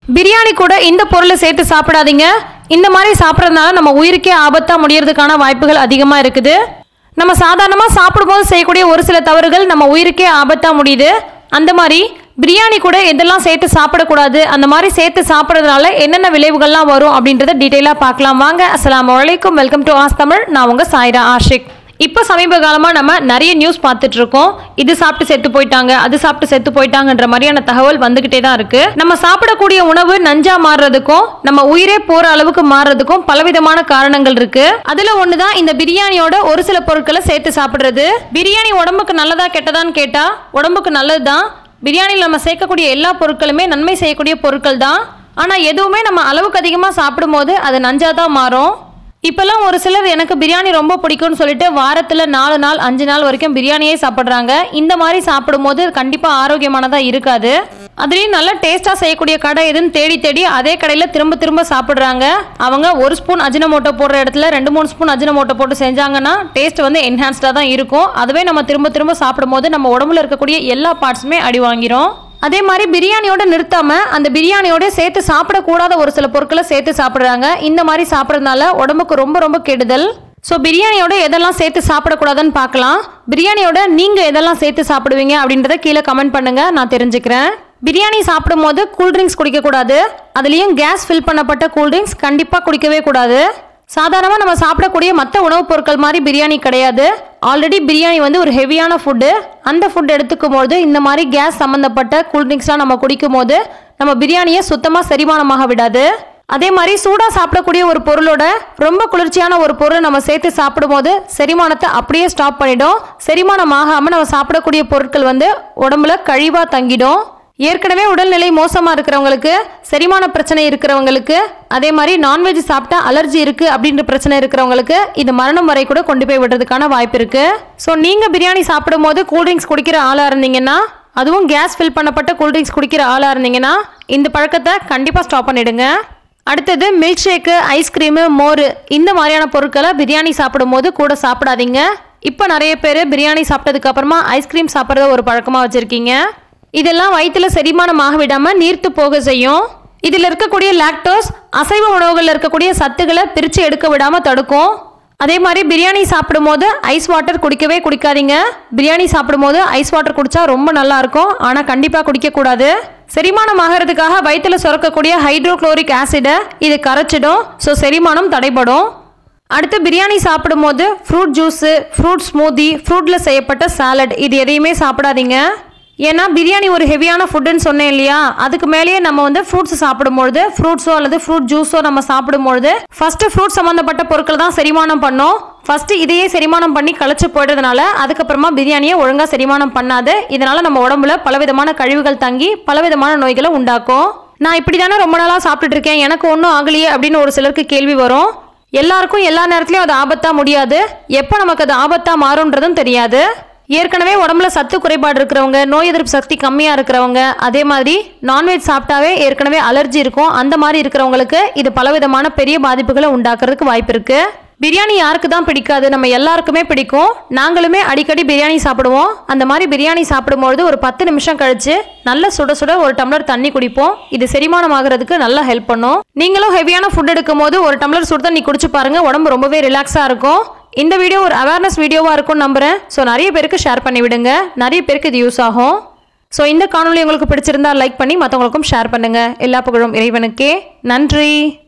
பிரியாணி கூட இந்த பொருளை சேர்த்து சாப்பிடாதீங்க இந்த மாதிரி சாப்பிட்றதுனால நம்ம உயிருக்கே ஆபத்தாக முடியறதுக்கான வாய்ப்புகள் அதிகமாக இருக்குது நம்ம சாதாரணமாக சாப்பிடும்போது செய்யக்கூடிய ஒரு சில தவறுகள் நம்ம உயிருக்கே ஆபத்தாக முடியுது அந்த மாதிரி பிரியாணி கூட எதெல்லாம் சேர்த்து சாப்பிடக்கூடாது அந்த மாதிரி சேர்த்து சாப்பிட்றதுனால என்னென்ன விளைவுகள்லாம் வரும் அப்படின்றத டீட்டெயிலாக பார்க்கலாம் வாங்க அஸ்ஸலாமு அலைக்கும் வெல்கம் டு ஆஸ் தமிழ் நான் உங்கள் சாய்ரா ஆஷிக் இப்போ சமீப காலமாக நம்ம நிறைய நியூஸ் பார்த்துட்டு இருக்கோம் இது சாப்பிட்டு செத்து போயிட்டாங்க அது சாப்பிட்டு செத்து போயிட்டாங்கன்ற மாதிரியான தகவல் வந்துகிட்டே தான் இருக்கு நம்ம சாப்பிடக்கூடிய உணவு நஞ்சா மாறுறதுக்கும் நம்ம உயிரே போற அளவுக்கு மாறுறதுக்கும் பலவிதமான காரணங்கள் இருக்கு அதுல ஒண்ணுதான் இந்த பிரியாணியோட ஒரு சில பொருட்களை சேர்த்து சாப்பிடுறது பிரியாணி உடம்புக்கு நல்லதா கெட்டதான்னு கேட்டா உடம்புக்கு நல்லதுதான் பிரியாணியில் நம்ம சேர்க்கக்கூடிய எல்லா பொருட்களுமே நன்மை செய்யக்கூடிய பொருட்கள் தான் ஆனால் எதுவுமே நம்ம அளவுக்கு அதிகமாக சாப்பிடும்போது அது நஞ்சா தான் மாறும் இப்போல்லாம் ஒரு சிலர் எனக்கு பிரியாணி ரொம்ப பிடிக்கும்னு சொல்லிட்டு வாரத்தில் நாலு நாள் அஞ்சு நாள் வரைக்கும் பிரியாணியே சாப்பிட்றாங்க இந்த மாதிரி சாப்பிடும்போது கண்டிப்பாக ஆரோக்கியமானதாக இருக்காது அதுலேயும் நல்லா டேஸ்ட்டாக செய்யக்கூடிய கடை எதுன்னு தேடி தேடி அதே கடையில் திரும்ப திரும்ப சாப்பிட்றாங்க அவங்க ஒரு ஸ்பூன் அஜினமோட்டோ போடுற இடத்துல ரெண்டு மூணு ஸ்பூன் அஜினமோட்டோ போட்டு செஞ்சாங்கன்னா டேஸ்ட் வந்து என்ஹான்ஸ்டாக தான் இருக்கும் அதுவே நம்ம திரும்ப திரும்ப சாப்பிடும்போது நம்ம உடம்புல இருக்கக்கூடிய எல்லா பார்ட்ஸுமே அடி வாங்கிரும் அதே மாதிரி பிரியாணியோட நிறுத்தாம அந்த பிரியாணியோட சேர்த்து சாப்பிடக்கூடாத ஒரு சில பொருட்களை சேர்த்து சாப்பிட்றாங்க இந்த மாதிரி சாப்பிட்றதுனால உடம்புக்கு ரொம்ப ரொம்ப கெடுதல் ஸோ பிரியாணியோட எதெல்லாம் சேர்த்து சாப்பிடக்கூடாதுன்னு பார்க்கலாம் பிரியாணியோட நீங்கள் எதெல்லாம் சேர்த்து சாப்பிடுவீங்க அப்படின்றத கீழே கமெண்ட் பண்ணுங்க நான் தெரிஞ்சுக்கிறேன் பிரியாணி சாப்பிடும்போது கூல்ட்ரிங்க்ஸ் குடிக்கக்கூடாது அதுலேயும் கேஸ் ஃபில் பண்ணப்பட்ட கூல்ட்ரிங்க்ஸ் கண்டிப்பாக குடிக்கவே கூடாது சாதாரணமாக நம்ம சாப்பிடக்கூடிய மற்ற உணவுப் பொருட்கள் மாதிரி பிரியாணி கிடையாது ஆல்ரெடி பிரியாணி வந்து ஒரு ஹெவியான ஃபுட்டு அந்த ஃபுட் எடுத்துக்கும் போது இந்த மாதிரி கேஸ் சம்மந்தப்பட்ட கூல்ட்ரிங்க்ஸ்லாம் நம்ம குடிக்கும் போது நம்ம பிரியாணியை சுத்தமாக செரிமானமாக விடாது அதே மாதிரி சூடாக சாப்பிடக்கூடிய ஒரு பொருளோட ரொம்ப குளிர்ச்சியான ஒரு பொருளை நம்ம சேர்த்து சாப்பிடும்போது செரிமானத்தை அப்படியே ஸ்டாப் பண்ணிடும் செரிமானம் ஆகாமல் நம்ம சாப்பிடக்கூடிய பொருட்கள் வந்து உடம்புல கழிவாக தங்கிடும் ஏற்கனவே உடல்நிலை மோசமாக இருக்கிறவங்களுக்கு செரிமான பிரச்சனை இருக்கிறவங்களுக்கு அதே மாதிரி நான்வெஜ் சாப்பிட்டா அலர்ஜி இருக்குது அப்படின்ற பிரச்சனை இருக்கிறவங்களுக்கு இது மரணம் வரை கூட கொண்டு போய் விடுறதுக்கான வாய்ப்பு இருக்குது ஸோ நீங்கள் பிரியாணி சாப்பிடும்போது கூல்ட்ரிங்க்ஸ் குடிக்கிற ஆளாக இருந்தீங்கன்னா அதுவும் கேஸ் ஃபில் பண்ணப்பட்ட கூல்ட்ரிங்க்ஸ் குடிக்கிற ஆளாக இருந்தீங்கன்னா இந்த பழக்கத்தை கண்டிப்பாக ஸ்டாப் பண்ணிடுங்க அடுத்தது மில்க் ஷேக்கு ஐஸ்கிரீமு மோர் இந்த மாதிரியான பொருட்களை பிரியாணி சாப்பிடும்போது கூட சாப்பிடாதீங்க இப்போ நிறைய பேர் பிரியாணி சாப்பிட்டதுக்கு அப்புறமா ஐஸ்கிரீம் சாப்பிட்றத ஒரு பழக்கமாக வச்சுருக்கீங்க இதெல்லாம் வயிற்றுல செரிமானமாக விடாமல் நீர்த்து போக செய்யும் இதில் இருக்கக்கூடிய லாக்டோஸ் அசைவ உணவுகளில் இருக்கக்கூடிய சத்துக்களை பிரித்து எடுக்க விடாமல் தடுக்கும் அதே மாதிரி பிரியாணி சாப்பிடும்போது ஐஸ் வாட்டர் குடிக்கவே குடிக்காதீங்க பிரியாணி சாப்பிடும்போது ஐஸ் வாட்டர் குடிச்சா ரொம்ப நல்லா இருக்கும் ஆனால் கண்டிப்பாக குடிக்கக்கூடாது செரிமானம் ஆகிறதுக்காக வயிற்றில் சுரக்கக்கூடிய ஹைட்ரோக்ளோரிக் ஆசிடை இது கரைச்சிடும் ஸோ செரிமானம் தடைபடும் அடுத்து பிரியாணி சாப்பிடும்போது ஃப்ரூட் ஜூஸு ஃப்ரூட் ஸ்மூதி ஃப்ரூட்டில் செய்யப்பட்ட சாலட் இது எதையுமே சாப்பிடாதீங்க ஏன்னா பிரியாணி ஒரு ஹெவியான ஃபுட்டுன்னு சொன்னேன் இல்லையா அதுக்கு மேலேயே நம்ம வந்து ஃப்ரூட்ஸ் சாப்பிடும்பொழுது ஃப்ரூட்ஸோ அல்லது ஃப்ரூட் ஜூஸோ நம்ம சாப்பிடும்பொழுது ஃபஸ்ட்டு ஃப்ரூட் சம்மந்தப்பட்ட பொருட்கள் தான் செரிமானம் பண்ணோம் ஃபஸ்ட்டு இதையே செரிமானம் பண்ணி கழிச்சு போயிடுறதுனால அதுக்கப்புறமா பிரியாணியை ஒழுங்காக செரிமானம் பண்ணாது இதனால் நம்ம உடம்புல பலவிதமான கழிவுகள் தங்கி பலவிதமான நோய்களை உண்டாக்கும் நான் இப்படி தானே ரொம்ப நாளாக சாப்பிட்டுட்டு இருக்கேன் எனக்கு ஒன்றும் ஆகலையே அப்படின்னு ஒரு சிலருக்கு கேள்வி வரும் எல்லாருக்கும் எல்லா நேரத்துலையும் அது ஆபத்தாக முடியாது எப்போ நமக்கு அது ஆபத்தாக மாறுன்றதும் தெரியாது ஏற்கனவே உடம்புல சத்து குறைபாடு இருக்கிறவங்க நோய் எதிர்ப்பு சக்தி கம்மியாக இருக்கிறவங்க அதே மாதிரி நான்வெஜ் சாப்பிட்டாவே ஏற்கனவே அலர்ஜி இருக்கும் அந்த மாதிரி இருக்கிறவங்களுக்கு இது பலவிதமான பெரிய பாதிப்புகளை உண்டாக்குறதுக்கு வாய்ப்பு இருக்கு பிரியாணி யாருக்கு தான் பிடிக்காது நம்ம எல்லாருக்குமே பிடிக்கும் நாங்களுமே அடிக்கடி பிரியாணி சாப்பிடுவோம் அந்த மாதிரி பிரியாணி சாப்பிடும்பொழுது ஒரு பத்து நிமிஷம் கழிச்சு நல்ல சுட சுட ஒரு டம்ளர் தண்ணி குடிப்போம் இது செரிமானம் ஆகிறதுக்கு நல்லா ஹெல்ப் பண்ணும் நீங்களும் ஹெவியான ஃபுட் எடுக்கும் போது ஒரு டம்ளர் சுடு தண்ணி குடிச்சு பாருங்க உடம்பு ரொம்பவே ரிலாக்ஸாக இருக்கும் இந்த வீடியோ ஒரு அவேர்னஸ் வீடியோவாக இருக்கும்னு நம்புகிறேன் ஸோ நிறைய பேருக்கு ஷேர் பண்ணி விடுங்க நிறைய பேருக்கு இது யூஸ் ஆகும் ஸோ இந்த காணொலி உங்களுக்கு பிடிச்சிருந்தா லைக் பண்ணி மற்றவங்களுக்கும் ஷேர் பண்ணுங்கள் எல்லா புகழும் இறைவனுக்கே நன்றி